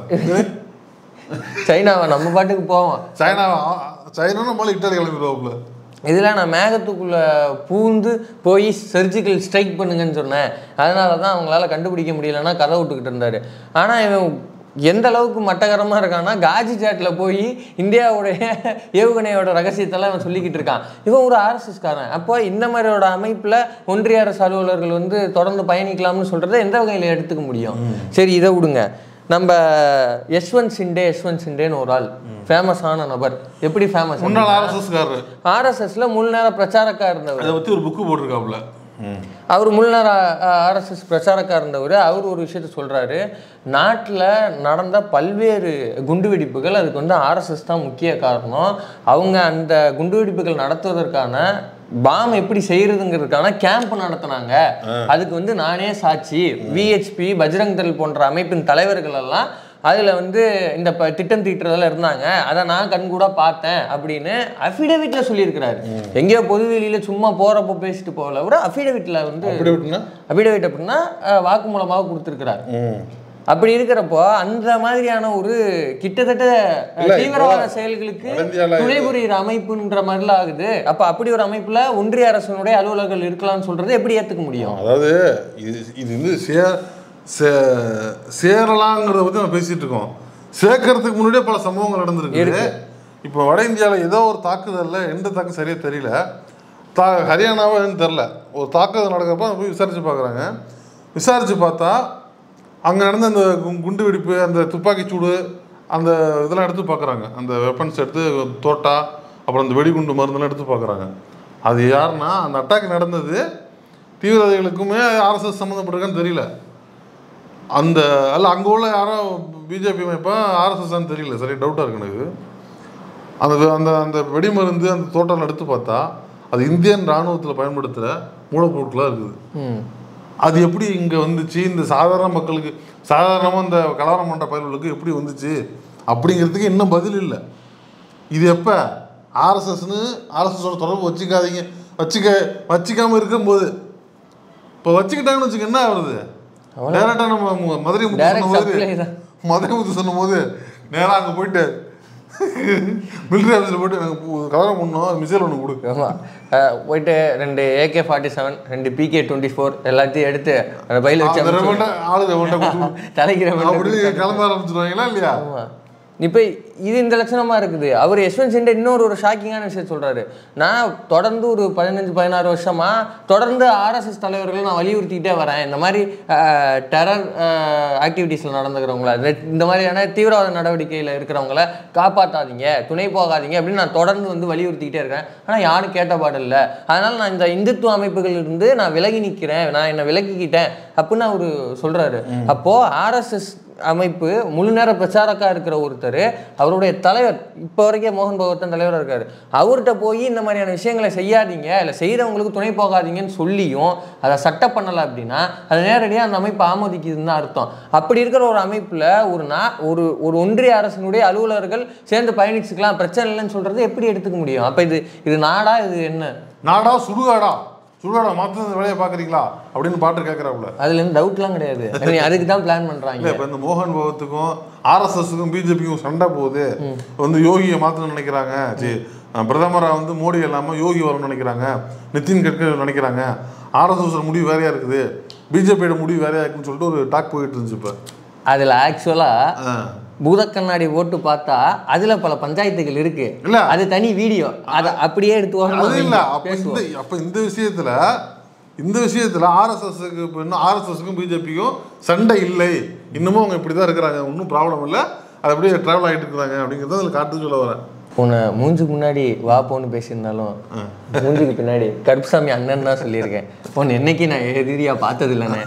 சைனாவை நம்ம பாட்டுக்கு போவோம் சைனா சைனா நம்மளால இட்டாலி கிளம்பிடுவாப்புல இதில் நான் மேகத்துக்குள்ள பூந்து போய் சர்ஜிக்கல் ஸ்ட்ரைக் பண்ணுங்கன்னு சொன்னேன் அதனால தான் அவங்களால கண்டுபிடிக்க முடியலன்னா கதை விட்டுக்கிட்டு இருந்தாரு ஆனால் இவன் எந்த அளவுக்கு மட்டகரமாக இருக்கான்னா காஜி சாட்டில் போய் இந்தியாவுடைய ஏவுகணையோட ரகசியத்தெல்லாம் இவன் சொல்லிக்கிட்டு இருக்கான் இவன் ஒரு RSS காரன் அப்போ இந்த மாதிரியோட அமைப்பில் ஒன்றிய அரசு அலுவலர்கள் வந்து தொடர்ந்து பயணிக்கலாம்னு சொல்கிறத எந்த வகையில் எடுத்துக்க முடியும் சரி இதை விடுங்க நம்ம யஷ்வந்த் சிண்டே யஷ்வந்த் சிண்டேன்னு ஒரு ஆள் ஃபேமஸான நபர் எப்படி ஃபேமஸ் முன்னாள் ஆர்எஸ்எஸ் காரரு ஆர்எஸ்எஸ்ல முழு நேர பிரச்சாரக்கா இருந்தவர் அதை பத்தி ஒரு புக்கு போட்டிருக்காப்புல அவர் முழு நேர ஆர்எஸ்எஸ் பிரச்சாரக்கா இருந்தவர் அவர் ஒரு விஷயத்த சொல்றாரு நாட்டில் நடந்த பல்வேறு குண்டுவெடிப்புகள் அதுக்கு வந்து ஆர்எஸ்எஸ் தான் முக்கிய காரணம் அவங்க அந்த குண்டுவெடிப்புகள் நடத்துவதற்கான பாம் எப்படி செய்யறதுங்கிறதுக்கான கேம்ப் நடத்துனாங்க அதுக்கு வந்து நானே சாட்சி விஹெச்பி பஜ்ரங் தள் போன்ற அமைப்பின் தலைவர்கள் எல்லாம் அதுல வந்து இந்த ப- திட்டம் தீட்டுறதுல இருந்தாங்க அதை நான் கண்கூட பார்த்தேன் அப்படின்னு அஃபிடவிட்ல சொல்லியிருக்கிறாரு எங்கேயோ பொதுவெளியில சும்மா போறப்போ பேசிட்டு போகல விட அஃபிடவிட்ல வந்து அப்படி விட்டுனா அபிடவிட் அப்படின்னா அஹ், வாக்குமூலமாக கொடுத்துருக்கிறார் அப்படி இருக்கிறப்போ அந்த மாதிரியான ஒரு கிட்டத்தட்ட அஹ், இல்ல, இப்போ தீவிரவாத செயல்களுக்கு வட இந்தியால துணை புரியுற அமைப்புன்ற மாதிரிலாம் ஆகுது அப்ப அப்படி ஒரு அமைப்புல ஒன்றிய அரசனுடைய அலுவலர்கள் இருக்கலாம்னு சொல்றது எப்படி ஏத்துக்க முடியும் அதாவது இது இது வந்து சே சே- சேரலாங்கிறத பற்றி நம்ம பேசிட்டு இருக்கோம் சேர்க்கறதுக்கு முன்னாடியே பல சம்பவங்கள் நடந்திருக்கு இப்போ வட இந்தியாவில் ஏதோ ஒரு தாக்குதலில் எந்த தாக்கு சரியாக தெரியல தா ஹரியானாவோ என்னன்னு தெரில ஒரு தாக்குதல் நடக்கிறப்ப அதை போய் விசாரித்து பார்க்குறாங்க விசாரித்து பார்த்தா அங்கே நடந்த அந்த கு- குண்டு வெடிப்பு அந்த துப்பாக்கிச் சூடு அந்த இதெல்லாம் எடுத்து பார்க்குறாங்க அந்த வெப்பன்ஸ் எடுத்து தோட்டா அப்புறம் அந்த வெடிகுண்டு மருந்தெல்லாம் எடுத்து பார்க்குறாங்க அது யாருன்னா அந்த அட்டாக் நடந்தது தீவிரவாதிகளுக்குமே ஆர்எஸ்எஸ் சம்மந்தப்பட்டிருக்கான்னு தெரியல அந்த அல்ல அங்கே உள்ள யாரோ பிஜேபி அமைப்பா ஆர்எஸ்எஸ்ன்னு தெரியல சரி டவுட்டாக இருக்கு எனக்கு அந்த அந்த அந்த வெடிமருந்து அந்த தோட்டம் எடுத்து பார்த்தா அது இந்தியன் ராணுவத்தில் பயன்படுத்துகிற மூலப்பொருட்களாக இருக்குது ம். அது எப்படி இங்கே வந்துச்சு இந்த சாதாரண மக்களுக்கு சாதாரணமாக இந்த கலவரம் பண்ணுற பயல்களுக்கு எப்படி வந்துச்சு அப்படிங்கிறதுக்கு இன்னும் பதில் இல்லை இது எப்போ ஆர்எஸ்எஸ்னு ஆர்எஸ்எஸோட தொடர்பு வச்சுக்காதீங்க வச்சுக்க வச்சுக்காம இருக்கும்போது இப்போ வச்சுக்கிட்டாங்கன்னு வச்சுக்க என்ன ஆகுறது டேரெக்டாக நம்ம மு- மதுரை முத்து Direct சொன்ன supply போது தான். மதுரை முத்து சொன்ன போது நேராக அங்கே போயிட்டு மிலிட்ரி ஆஃபீஸில் போயிட்டு எனக்கு பு- கலவரம் பண்ணோம் மிசைல் ஒன்று கொடு ஆமா அஹ் போயிட்டு ரெண்டு ஏகே ஃபார்ட்டி செவன் ரெண்டு பிகே டுவெண்ட்டி ஃபோர் எல்லாத்தையும் எடுத்து அந்த பையில வச்சு அந்த அமுச்சு ரெவன்ட்ட ஆளு ரெவன்ட்ட கொடுத்து தலைக்கு ரெவெண்ட் அப்படி கிளம்ப ஆரம்பிச்சிருவாங்களா இல்லையா ஆமா இப்போ இது இந்த லட்சணமாக இருக்குது அவர் யஷ்வந்த் சிண்டே இன்னொரு ஒரு ஷாக்கிங்கான விஷயம் சொல்கிறாரு நான் தொடர்ந்து ஒரு பதினஞ்சு பதினாறு வருஷமாக தொடர்ந்து ஆர்எஸ்எஸ் தலைவர்களை நான் வலியுறுத்திக்கிட்டே வரேன் இந்த மாதிரி டெரர் ஆக்டிவிட்டீஸில் நடந்துக்கிறவங்கள இந்த மாதிரியான தீவிரவாத நடவடிக்கையில் இருக்கிறவங்கள காப்பாற்றாதீங்க துணை போகாதீங்க அப்படின்னு நான் தொடர்ந்து வந்து வலியுறுத்திக்கிட்டே இருக்கேன் ஆனால் யாரும் கேட்ட பாடில்லை அதனால் நான் இந்த இந்துத்துவ அமைப்புகள் இருந்து நான் விலகி நிற்கிறேன் நான் என்னை விலகிக்கிட்டேன் அப்படின்னு அவர் சொல்கிறாரு அப்போது ஆர்எஸ்எஸ் அமைப்பு முழு நேர பிரச்சாரக்கா இருக்கிற ஒருத்தர் அவருடைய தலைவர் இப்போ வரைக்கும் மோகன் பகவத்தன் தலைவராக இருக்கார் அவர்கிட்ட போய் இந்த மாதிரியான விஷயங்களை செய்யாதீங்க இல்லை செய்கிறவங்களுக்கு துணை போகாதீங்கன்னு சொல்லியும் அதை சட்டம் பண்ணலை அப்படின்னா அது நேரடியாக அந்த அமைப்பு ஆமோதிக்குதுன்னு தான் அர்த்தம் அப்படி இருக்கிற ஒரு அமைப்பில் ஒரு நா ஒரு ஒரு ஒன்றிய அரசினுடைய அலுவலர்கள் சேர்ந்து பயணிச்சுக்கலாம் பிரச்சனை இல்லைன்னு சொல்கிறது எப்படி எடுத்துக்க முடியும் அப்போ இது இது நாடா இது என்ன நாடா சுடுகாடா சுடுகாடா மாற்று வேலையை பார்க்குறீங்களா அப்படின்னு பாட்டு கேட்குறாப்புல அதுல இருந்து டவுட்லாம் கிடையாது நீ அதுக்கு தான் பிளான் இல்ல பண்றாங்க இப்ப இந்த மோகன் பகவத்துக்கும் ஆர்எஸ்எஸ்க்கும் பிஜேபிக்கும் சண்டை போகுது வந்து யோகியை மாற்றணும்னு நினைக்கிறாங்க சரி பிரதமரா வந்து மோடி இல்லாம யோகி வரணும்னு நினைக்கிறாங்க நிதின் கட்கரி நினைக்கிறாங்க ஆர்எஸ்எஸ் முடிவு வேறையா இருக்குது பிஜேபியோட முடிவு வேறையா இருக்குன்னு சொல்லிட்டு ஒரு டாக் போயிட்டு இருந்துச்சு இப்ப அதுல ஆக்சுவலா ஆ. பூத கண்ணாடி போட்டு பார்த்தா அதுல பல பஞ்சாயத்துகள் இருக்கு இல்ல. அது தனி வீடியோ அதை அப்படியே எடுத்து ஓரமா அது இல்ல வைங்க. அப்ப பேசுவோம். இந்த அப்ப இந்த விஷயத்துல இந்த விஷயத்துல ஆர்எஸ்எஸ்க்கு இப்போ இன்னும் ஆர்எஸ்எஸ்க்கும் பிஜேபிக்கும் சண்டை இல்லை இன்னமும் அவங்க இப்படி தான் இருக்கிறாங்க ஒன்றும் ப்ராப்ளம் இல்லை அது அப்படியே ட்ராவல் ஆகிட்டு இருக்கிறாங்க அப்படிங்கிறத அதில் காட்டு சொல்ல வரேன் உன்னை மூஞ்சுக்கு முன்னாடி வா போன்னு பேசியிருந்தாலும் மூஞ்சுக்கு பின்னாடி கருப்புசாமி அண்ணன் தான் சொல்லியிருக்கேன் உன்னை என்னைக்கு நான் எதிரியா பார்த்தது இல்லைண்ணே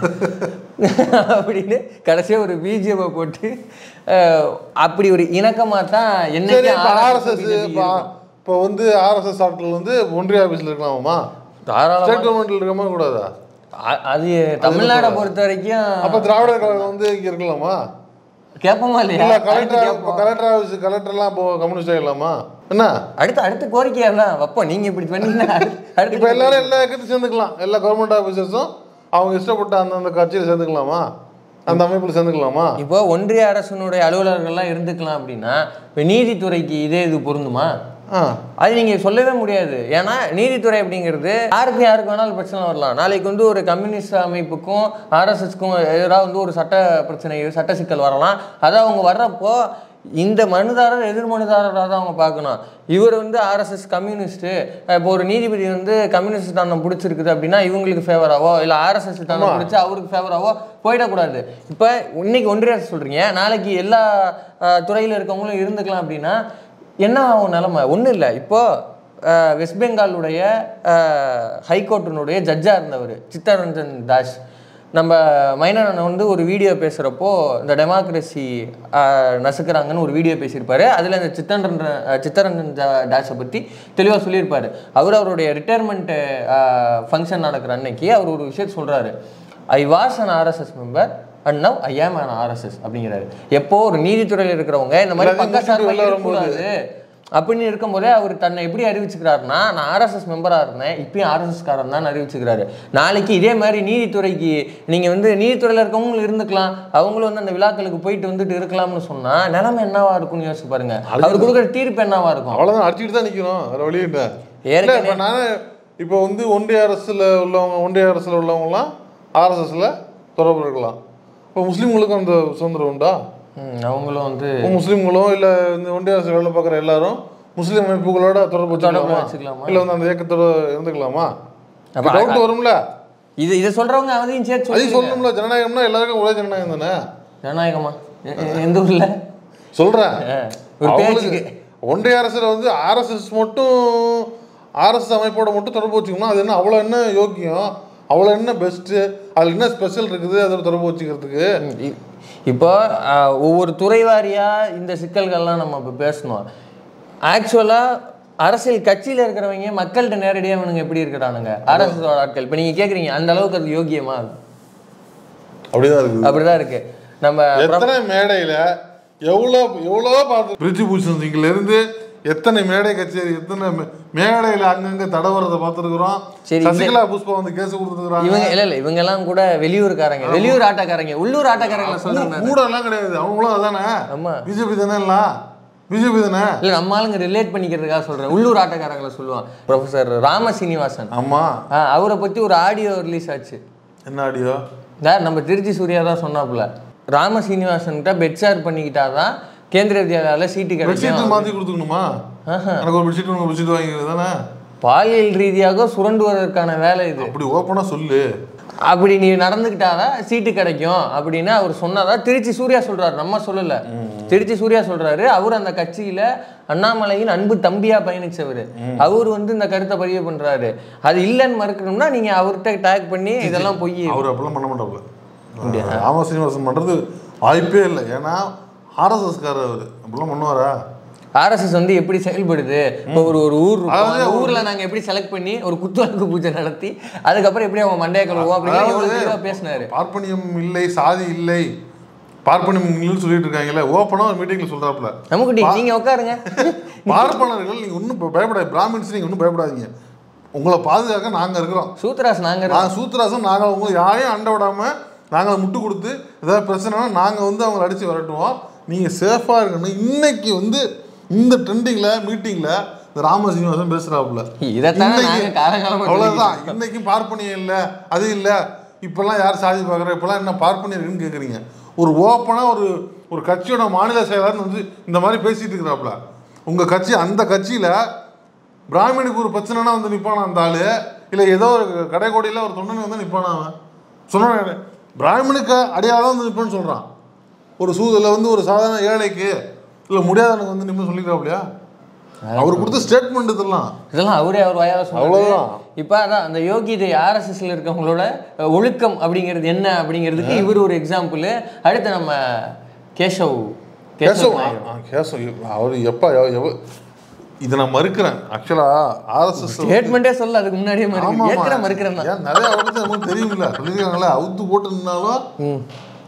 அப்படின்னு கடைசியாக ஒரு பிஜிஎம் போட்டு அஹ், அப்படி ஒரு இணக்கமாக தான் சரி என்னைக்கு இப்போ RSS ஆர்எஸ்எஸ் BJP இப்போ இப்போ வந்து ஆர்எஸ்எஸ் ஆட்கள் வந்து ஒன்றிய ஆஃபீஸில் இருக்கலாமா தாராளமா ஸ்டேட் கவர்மெண்ட்டில் இருக்கமா கூடாதா அ- அது தமிழ்நாடை பொறுத்த வரைக்கும் அப்போ திராவிடர் கழகம் வந்து இங்கே இருக்கலாமா கேட்போமா இல்லையா இல்லை அடுத்து கலெக்டர் இப்போ கேட்போம். கலெக்டர் ஆஃபீஸ் கலெக்டர்லாம் இப்போ கம்யூனிஸ்ட் ஆகிடலாமா என்ன அடுத்து அடுத்த கோரிக்கையா தான் வைப்போம் நீங்க இப்படி பண்ணீங்கன்னா அடுத்து- அடுத்து இப்போ எல்லாரும் எல்லா இயக்கத்தையும் சேர்ந்துக்கலாம் எல்லா கவர்மெண்ட் ஆஃபீஸர்ஸும் அவங்க இஷ்டப்பட்ட அந்தந்த கட்சியில் சேர்ந்துக்கலாமா அந்த அமைப்பில் சேர்ந்துக்கலாமா இப்போ ஒன்றிய அரசனுடைய அலுவலர்கள்லாம் இருந்துக்கலாம் அப்படின்னா இப்போ நீதித்துறைக்கு இதே இது பொருந்துமா ஆ அது நீங்க சொல்லவே முடியாது ஏன்னா நீதித்துறை அப்படிங்கிறது யாருக்கு யாருக்கு வேணாலும் பிரச்சனை வரலாம் நாளைக்கு வந்து ஒரு கம்யூனிஸ்ட் அமைப்புக்கும் ஆர்எஸ்எஸ்க்கும் எதிராக வந்து ஒரு சட்ட பிரச்சனை சட்ட சிக்கல் வரலாம் அதை அவங்க வர்றப்போ இந்த மனுதாரர் எதிர் மனுதாரராக தான் அவங்க பார்க்கணும் இவர் வந்து ஆர்எஸ்எஸ் கம்யூனிஸ்ட்டு இப்போ ஒரு நீதிபதி வந்து கம்யூனிஸ்ட் தானம் பிடிச்சிருக்குது அப்படின்னா இவங்களுக்கு ஃபேவராவோ இல்லை ஆர்எஸ்எஸ் தானம் பிடிச்சி அவருக்கு ஃபேவராவோ போயிடக்கூடாது இப்போ இன்னைக்கு ஒன்றிய அரசு சொல்கிறீங்க நாளைக்கு எல்லா துறையில் இருக்கவங்களும் இருந்துக்கலாம் அப்படின்னா என்ன ஆகும் நிலமை ஒன்றும் இல்லை இப்போ அஹ், வெஸ்ட் பெங்காலுடைய ஹைகோர்ட்டினுடைய ஜட்ஜாக இருந்தவர் சித்தரஞ்சன் தாஸ் நம்ம மைனன் வந்து ஒரு வீடியோ பேசுகிறப்போ இந்த டெமோக்ரஸி நசுக்கிறாங்கன்னு ஒரு வீடியோ பேசியிருப்பாரு அதில் இந்த சித்தரஞ்சன் சித்தரஞ்சன் ஜா- தாஸை பற்றி தெளிவாக சொல்லியிருப்பாரு அவர் அவருடைய ரிட்டையர்மெண்ட் ஃபங்க்ஷன் நடக்கிற அன்னைக்கு அவர் ஒரு விஷயத்தை சொல்கிறாரு I was an RSS member and now I am an RSS அப்படிங்கிறாரு எப்போ ஒரு நீதித்துறையில் இருக்கிறவங்க இந்த மாதிரி எல்லாத்தையும் பக்கசார்பா வெளில வரும்போது. இருக்கக்கூடாது அப்படின்னு இருக்கும்போதே அவர் தன்னை எப்படி அறிவிச்சுக்கிறாருன்னா நான் ஆர்எஸ்எஸ் மெம்பராக இருந்தேன் இப்பயும் ஆர்எஸ்எஸ் காரன் தான் அறிவிச்சுக்கிறாரு நாளைக்கு இதே மாதிரி நீதித்துறைக்கு நீங்கள் வந்து நீதித்துறையில் இருக்கவங்களும் இருந்துக்கலாம் அவங்களும் வந்து அந்த விழாக்களுக்கு போயிட்டு வந்துட்டு இருக்கலாம்னு சொன்னால் நிலைமை என்னவா இருக்கும்னு யோசிச்சு பாருங்க அவர் கொடுக்குற தீர்ப்பு என்னவா இருக்கும் அவ்வளோதான் அடிச்சுட்டு தான் நிற்கணும் வேறு வழி இல்லை இல்லை ஏற்கனவே- இப்போ நான் இப்போ வந்து ஒன்றிய அரசில் உள்ளவங்க ஒன்றிய அரசில் உள்ளவங்கலாம் ஆர்எஸ்எஸ்ல தொடர்பு இருக்கலாம் இப்போ முஸ்லீம்களுக்கும் அந்த சுதந்திரம் உண்டா ம், அவங்களும் வந்து இப்போ முஸ்லீம்களும் இல்லை இந்த ஒன்றிய அரசு வேலை பார்க்குற எல்லாரும் முஸ்லீம் அமைப்புகளோட தொடர்பு தொடர்பு வச்சுக்கலாமா வச்சுக்கலாமா? இல்லை வந்து அந்த இயக்கத்தோட இருந்துக்கலாமா அப்ப டவுட் வரும்ல இது இதை சொல்றவங்க அதையும் சேர்த்து அதையும் சொல்லி சொல்லணும்ல ஜனநாயகம்னா எல்லாருக்கும் ஒரே ஜனநாயகம் தானே ஜனநாயகமா எ- எ- எந்த ஊர்ல சொல்கிறேன் ஒரு அவங்களுக்கு பேச்சுக்கு ஒன்றிய அரசில் வந்து ஆர்எஸ்எஸ் மட்டும் ஆர்எஸ்எஸ் அமைப்போட மட்டும் தொடர்பு வச்சுக்கணும் அது என்ன அவ்வளோ என்ன யோக்கியம் அவ்வளோ என்ன பெஸ்ட்டு அதில் என்ன ஸ்பெஷல் இருக்குது அதில் தொடர்பு வச்சுக்கிறதுக்கு இ- இப்போ ஆஹ், ஒவ்வொரு துறை வாரியா இந்த சிக்கல்கள்லாம் நம்ம இப்போ பேசணும் ஆக்சுவலா அரசியல் கட்சியில இருக்கிறவங்க மக்கள்கிட்ட நேரடியாக இவனுங்க எப்படி இருக்கிறானுங்க அரசு ஆட்கள் இப்போ நீங்க கேக்குறீங்க அந்த அளவுக்கு அது யோக்கியமா அப்படிதான் இருக்குது அப்படிதான் இருக்கு நம்ம எத்தனை மேடையில் எவ்வளோ எவ்வளோ பார்த்து பிரிட்ஜ் பூஷன் சிங்கிலேருந்து எத்தனை மேடை கச்சேரி எத்தனை மே- மேடையில அங்கங்க தடவரதை பார்த்துருக்குறோம் சரி, இந்த- சசிகலா புஷ்பா வந்து கேஸ் கொடுத்துருக்குறாங்க இவங்க இல்ல இல்ல இவங்க எல்லாம் கூட வெளியூர்காரங்க வெளியூர் ஆட்டக்காரங்க உள்ளூர் ஆட்டக்காரங்களை சொல்றேன் கூட எல்லாம் கிடையாது அவங்களும் அதானே ஆமா பிஜேபி தானே எல்லாம் பிஜேபி தானே இல்ல நம்ம ஆளுங்க ரிலேட் பண்ணிக்கிறதுக்காக சொல்றேன் உள்ளூர் ஆட்டக்காரங்களை சொல்லுவான் ப்ரொஃபசர் ராம சீனிவாசன் ஆமா ஆ, அவரை பத்தி ஒரு ஆடியோ ரிலீஸ் ஆச்சு என்ன ஆடியோ சார் நம்ம திருச்சி சூர்யா தான் சொன்னாப்புல ராம சீனிவாசன்கிட்ட பெட் ஷேர் பண்ணிக்கிட்டாதான் கேந்திரிய வித்யாலயாவில் சீட்டு கிடைக்கும் பெட்ஷீட் மாற்றி கொடுத்துக்கணுமா எனக்கு ஒரு பெட்ஷீட் உனக்கு பெட்ஷீட் வாங்கிக்கிறது தானே பாலியல் ரீதியாக சுரண்டுவதற்கான வேலை இது அப்படி ஓப்பனாக சொல்லு அப்படி நீ நடந்துக்கிட்டாதான் சீட்டு கிடைக்கும் அப்படின்னு அவர் சொன்னதா திருச்சி சூர்யா சொல்றாரு நம்ம சொல்லல திருச்சி சூர்யா சொல்றாரு அவர் அந்த கட்சியில அண்ணாமலையின் அன்பு தம்பியா பயணிச்சவர் அவர் வந்து இந்த கருத்தை பதிவு பண்றாரு அது இல்லைன்னு மறுக்கணும்னா நீங்க அவர்கிட்ட டேக் பண்ணி இதெல்லாம் பொய் அவர் அப்படிலாம் பண்ண மாட்டாப்புல ராம சீனிவாசன் பண்ணுறது வாய்ப்பே இல்லை ஏன்னா ஆர்எஸ்எஸ்காரர் அவர் அப்படிலாம் பண்ணுவாரா ஆர்எஸ்எஸ் வந்து எப்படி செயல்படுது இப்போ ஒரு ஒரு ஊர் இருக்கும். அதாவது அந்த ஊர்ல நாங்க எப்படி செலக்ட் பண்ணி ஒரு குத்துவிளக்கு பூஜை நடத்தி அதுக்கப்புறம் எப்படி அவங்க மண்டைய கழுவோம் அப்படின்னு எவ்வளவு தெளிவா பேசினாரு பார்ப்பனியம் இல்லை சாதி இல்லை பார்ப்பனியம் இல்லைன்னு சொல்லிட்டு இருக்காங்கல்ல ஓப்பனாக ஒரு மீட்டிங்கில் சொல்கிறாப்புல நமக்குட்டி நீங்க உட்காருங்க பார்ப்பனர்கள் நீங்கள் ஒன்றும் பயப்படாது பிராமின்ஸ் நீங்கள் ஒன்றும் பயப்படாதீங்க உங்களை பாதுகாக்க நாங்கள் இருக்கிறோம் சூத்ராஸ் நாங்க இருக்கோம். நான் சூத்ராசன் நாங்கள் உங்களை யாரையும் அண்ட விடாமல் நாங்கள் முட்டு கொடுத்து ஏதாவது பிரச்சனைனா நாங்கள் வந்து அவங்களை அடித்து விரட்டுவோம் நீங்கள் சேஃபாக இருக்கணும் இன்னைக்கு வந்து இந்த ட்ரெண்டிங்கில் மீட்டிங்கில் இந்த ராம சீனிவாசன் பேசுகிறாப்புல இதைத்தானே இன்னைக்கு- நாங்க காலங்காலமா அவ்வளவுதான் இன்னைக்கு பார்ப்பனியம் இல்லை அது இல்லை இப்பெல்லாம் யார் சாதி பார்க்குறா இப்பெல்லாம் என்ன பார்ப்பனியம் இருக்குன்னு கேட்குறீங்க ஒரு ஓப்பனாக ஒரு ஒரு கட்சியோட மாநில செயலாளர்னு வந்து இந்த மாதிரி பேசிட்டு இருக்கிறாப்புல உங்கள் கட்சி அந்த கட்சியில் பிராமணுக்கு ஒரு பிரச்சனைனா வந்து நிற்பானா அந்த ஆளு இல்லை ஏதோ ஒரு கடைக்கோடியில் ஒரு தொண்டனை வந்து நிற்பானா அவன் சொன்னான் பிராமணுக்கு அடையாளம் வந்து நிற்பான்னு சொல்கிறான் ஒரு சூதில் வந்து ஒரு சாதாரண ஏழைக்கு இல்லை முடியாதவனுக்கு வந்து நின்று சொல்லிக்கிறாப்லையா அவர் கொடுத்த ஸ்டேட்மெண்ட் இதெல்லாம் இதெல்லாம் அவரே அவர் வாயால சொன்னாரு அவ்வளவுதான். இப்போ அதான் அந்த யோகிதை ஆர்எஸ்எஸ்ல இருக்கவங்களோட அஹ், ஒழுக்கம் அப்படிங்கிறது என்ன அப்படிங்கிறதுக்கு இவர் ஒரு எக்ஸாம்பிள் அடுத்து நம்ம கேசவ் கேசவ் கேசவ் நாயுடு. ஆ, கேசவ் அவர் எப்போ எவ இதை நான் மறுக்கிறேன் ஆக்சுவலாக ஆர்எஸ்எஸ் ஸ்டேட்மெண்ட்டே சொல்ல அதுக்கு முன்னாடியே மறுக்கிறேன் ஏற்கனவே மறுக்கிறேன் தான் ஏன் நிறைய அவருக்கு நமக்கு தெரியுமில்ல சொல்லியிருக்காங்களே அவுத்து போட்டு நின்னாலும் ம்.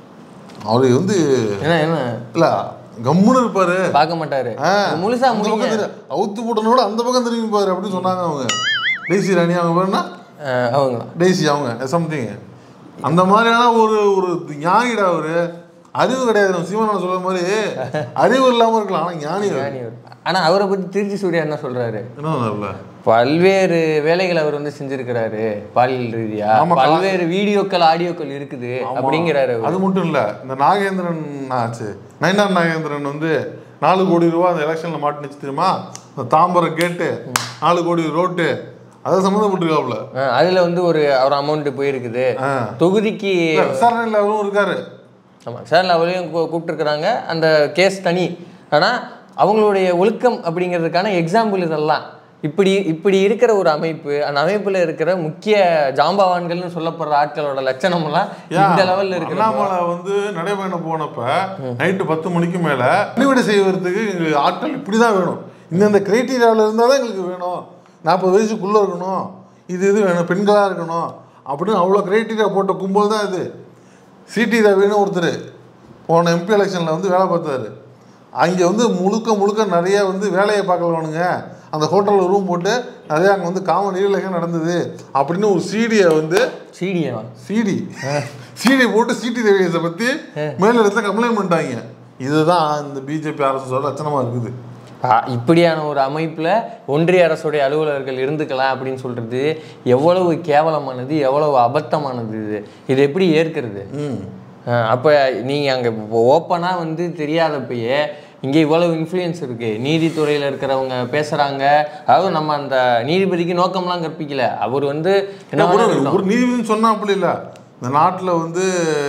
அவர் வந்து என்ன என்ன இல்ல கம்முன்னு இருப்பாரு பார்க்க மாட்டாரு ஆ, முழுசா அந்த முடிங்க பக்கம் திரு- அவுத்து போட்டனோட அந்த பக்கம் திரும்பி பாரு அப்படின்னு சொன்னாங்க அவங்க டெய்சி ராணி அவங்க பேருனா அஹ், அவங்க டெய்சி அவங்க சம்திங் அந்த மாதிரியான ஒரு ஒரு ஞானிடா அவரு அறிவு கிடையாது நம்ம சீமானன் சொல்ற மாதிரி அறிவு இல்லாம இருக்கலாம் ஆனா ஞானி அவரு. ஞானி அவர். ஆனா அவரை பத்தி திருச்சி சூர்யா என்ன சொல்றாரு என்ன சொன்னார்ல பல்வேறு வேலைகள் அவர் வந்து செஞ்சிருக்கிறாரு பாலியல் ரீதியா ஆமா, பல்வேறு வீடியோக்கள் ஆடியோக்கள் இருக்குது அப்படிங்கிறாரு அவர். அது மட்டும் இல்ல இந்த நாகேந்திரன் ஆச்சு நயனார் நாகேந்திரன் வந்து நாலு கோடி ரூபா அந்த எலெக்ஷன்ல மாட்டுனுச்சு தெரியுமா இந்த தாம்பரம் கேட்டு நாலு கோடி ரோட்டு அதை சம்மந்தப்பட்டிருக்காப்புல அஹ், அதுல வந்து ஒரு அவர் அமௌண்ட் போயிருக்குது ஆ. தொகுதிக்கு இல்ல, விசாரணையில் அவரும் இருக்காரு ஆமாம் சார் அவளையும் கூப்பிட்டுருக்குறாங்க அந்த கேஸ் தனி ஆனால் அவங்களுடைய ஒழுக்கம் அப்படிங்கிறதுக்கான எக்ஸாம்பிள் இதெல்லாம் இப்படி இப்படி இருக்கிற ஒரு அமைப்பு அந்த அமைப்பில் இருக்கிற முக்கிய ஜாம்பவான்கள்னு சொல்லப்படுற ஆட்களோட லட்சணமெல்லாம் இந்த லெவலில் இருக்கிற அண்ணாமலை வந்து நடைபயணம் போனப்ப நைட்டு பத்து மணிக்கு மேல பணிவிடை செய்வதற்கு எங்களுக்கு ஆட்கள் இப்படிதான் வேணும் இந்தந்த கிரைட்டீரியாவில் இருந்தால் தான் எங்களுக்கு வேணும் நாற்பது வயசுக்குள்ளே இருக்கணும் இது இது வேணும் பெண்களாக இருக்கணும் அப்படின்னு அவ்வளோ கிரைட்டீரியா போட்ட கும்பல் தான் இது சிடி ரவின்னு ஒருத்தர் போன எம்பி எலெக்ஷனில் வந்து வேலை பார்த்தாரு அங்கே வந்து முழுக்க முழுக்க நிறைய வந்து வேலையை பார்க்கலவனுங்க அந்த ஹோட்டலில் ரூம் போட்டு நிறைய அங்கே வந்து காமன் நீர்லகம் நடந்தது அப்படின்னு ஒரு சீடியை வந்து சீடியவா சிடி சிடி போட்டு சிடி ரவியஸை பற்றி மேலிடத்துல கம்ப்ளைண்ட் பண்ணிட்டாங்க இதுதான் இந்த பிஜேபி அரசோட லட்சணமாக இருக்குது இப்படியான ஒரு அமைப்பில் ஒன்றிய அரசுடைய அலுவலர்கள் இருந்துக்கலாம் அப்படின்னு சொல்றது எவ்வளவு கேவலமானது எவ்வளவு அபத்தமானது இது இது எப்படி ஏற்கிறது ம் அஹ் அப்ப நீங்க அங்க ஓப்பனா வந்து தெரியாதப்பயே இங்க இவ்வளவு இன்ஃப்ளூயன்ஸ் இருக்கு நீதித்துறையில இருக்கிறவங்க பேசுறாங்க அதாவது நம்ம அந்த நீதிபதிக்கு நோக்கம்லாம் கற்பிக்கல அவர் வந்து என்ன ஒரு வேணா இருக்கட்டும். ஒரு நீதிபதினு சொன்னா அப்படி இல்லை இந்த நாட்டில் வந்து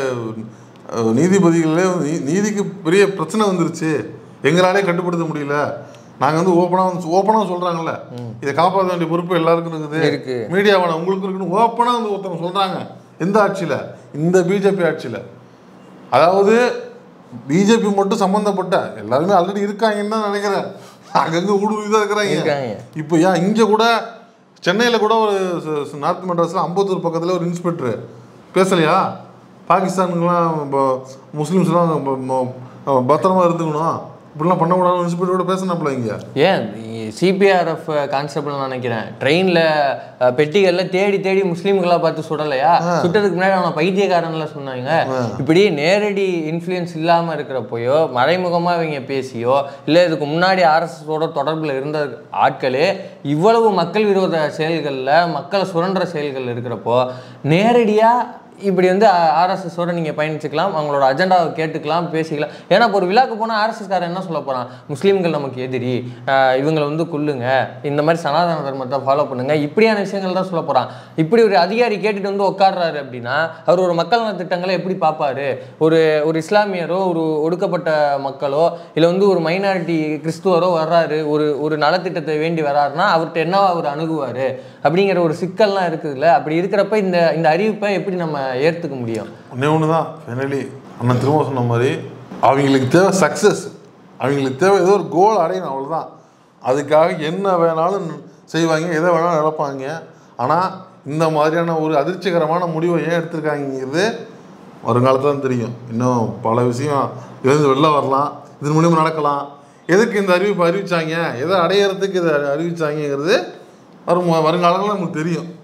அஹ், நீதிபதிகளே வந்து நீ- நீதிக்கு பெரிய பிரச்சனை வந்துருச்சு எங்களாலே கட்டுப்படுத்த முடியல நாங்கள் வந்து ஓப்பனாக வந்து ஓப்பனாக சொல்கிறாங்கல்ல இதை காப்பாற்ற வேண்டிய பொறுப்பு எல்லாருக்கும் இருக்கு. இருக்குது மீடியாவான உங்களுக்கு இருக்குன்னு ஓப்பனாக வந்து ஒருத்தவங்க சொல்கிறாங்க எந்த ஆட்சியில் இந்த பிஜேபி ஆட்சியில் அதாவது பிஜேபி மட்டும் சம்மந்தப்பட்ட எல்லாருமே ஆல்ரெடி இருக்காங்கன்னு தான் நினைக்கிறேன் அங்கங்கே ஊடுருவி தான் இருக்கிறாங்க இருக்காங்க. இப்போ ஏன் இங்கே கூட சென்னையில் கூட ஒரு ச- ச- நார்த் மெட்ராஸில் அம்பத்தூர் பக்கத்தில் ஒரு இன்ஸ்பெக்டர் பேசலையா பாகிஸ்தானுக்குலாம் ப- முஸ்லிம்ஸ்லாம் ப- ம- பத்திரமா இருந்துக்கணும் இப்படிலாம் பண்ணக்கூடாது இன்ஸ்பெக்டரோட பேசினாப்புல இங்கே ஏன் சிபிஆர்எஃப் கான்ஸ்டபிள் நினைக்கிறேன் ட்ரெயினில் பெட்டிகளில் தேடி தேடி முஸ்லீம்களா பார்த்து சுடலையா சுட்டதுக்கு முன்னாடி அவனை பைத்தியக்காரன்ல சொன்னாங்க இப்படி நேரடி இன்ஃப்ளூயன்ஸ் இல்லாமல் இருக்கிறப்போயோ மறைமுகமாக இவங்க பேசியோ இல்லை இதுக்கு முன்னாடி ஆர்எஸ்எஸோட தொடர்பில் இருந்த ஆட்களே இவ்வளவு மக்கள் விரோத செயல்களில் மக்களை சுரண்டுற செயல்கள் இருக்கிறப்போ நேரடியாக இப்படி வந்து ஆர்எஸ்எஸோட நீங்கள் பயணிச்சுக்கலாம் அவங்களோட அஜெண்டாவை கேட்டுக்கலாம் பேசிக்கலாம் ஏன்னா இப்போ ஒரு விழாக்கு போனால் ஆர்எஸ்எஸ்காரன் என்ன சொல்ல போகிறான் முஸ்லீம்கள் நமக்கு எதிரி ஆஹ் இவங்களை வந்து கொல்லுங்க இந்த மாதிரி சனாதன தர்மத்தை ஃபாலோ பண்ணுங்க இப்படியான விஷயங்கள் தான் சொல்ல போகிறான் இப்படி ஒரு அதிகாரி கேட்டுட்டு வந்து உட்கார்றாரு அப்படின்னா அவர் ஒரு மக்கள் நல திட்டங்களை எப்படி பார்ப்பாரு ஒரு ஒரு இஸ்லாமியரோ ஒரு ஒடுக்கப்பட்ட மக்களோ இல்லை வந்து ஒரு மைனாரிட்டி கிறிஸ்துவரோ வர்றாரு ஒரு ஒரு நலத்திட்டத்தை வேண்டி வர்றாருன்னா அவர்கிட்ட என்னவா அவர் அணுகுவார் அப்படிங்கிற ஒரு சிக்கல்லாம் இருக்குதுல்ல அப்படி இருக்கிறப்ப இந்த இந்த அறிவிப்பை எப்படி நம்ம ஏற்றுக்க முடியும் ஒன்றே ஒன்று தான் ஃபைனலி அண்ணன் திரும்ப சொன்ன மாதிரி அவங்களுக்கு தேவை சக்ஸஸ் அவங்களுக்கு தேவை ஏதோ ஒரு கோல் அடையணும் அவ்வளோதான் அதுக்காக என்ன வேணாலும் செய்வாங்க எதை வேணாலும் நடப்பாங்க ஆனால் இந்த மாதிரியான ஒரு அதிர்ச்சிகரமான முடிவை ஏன் எடுத்திருக்காங்கிறது வருங்காலத்தில் தான் தெரியும் இன்னும் பல விஷயம் எழுந்து வெளில வரலாம் இதன் மூலியமாக நடக்கலாம் எதுக்கு இந்த அறிவிப்பு அறிவிச்சாங்க எதை அடையிறதுக்கு இதை அறிவிச்சாங்கங்கிறது வரும் வருங்காலங்களில் நமக்கு தெரியும்